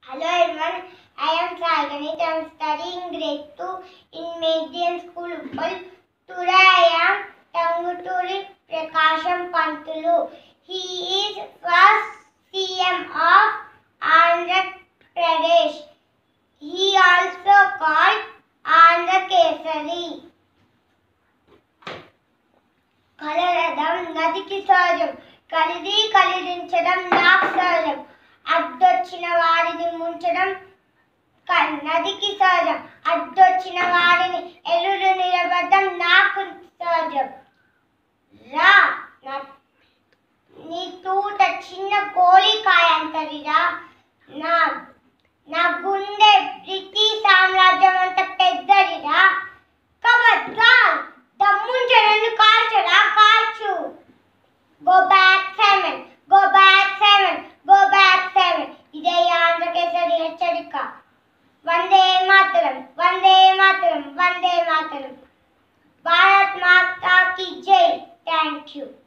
Hello everyone, I am Saganit. I am studying grade 2 in Median School, Uppal. Today I am Tanguturi Prakasham Pantulu. He is first CM of Andhra Pradesh. He also called Andhra Kesari. కలరడం నదికి సహజం కలిది కలిరించడం నాకు సహజం అడ్డొచ్చిన వాడిని ముంచడం క- నదికి సహజం అడ్డొచ్చిన వాడిని ఎల్లుడు నిలబడడం నాకు సహజం రా నా- నీ తూట చిన్న గోళికాయ అంతరిరా నా నా గుండె బ్రిటిష్ సామ్రాజ్యం అంత పెద్దదిరా కబడ్దార్ దమ్ముంటే నన్ను కాల్చరా కాల్చు go back seven go back seven go back seven ఇదే ఆంధ్రకేసరి హెచ్చరిక వందే మాతరం వందే మాతరం వందే మాతరం భారత్ మాతా కి జై థ్యాంక్ యూ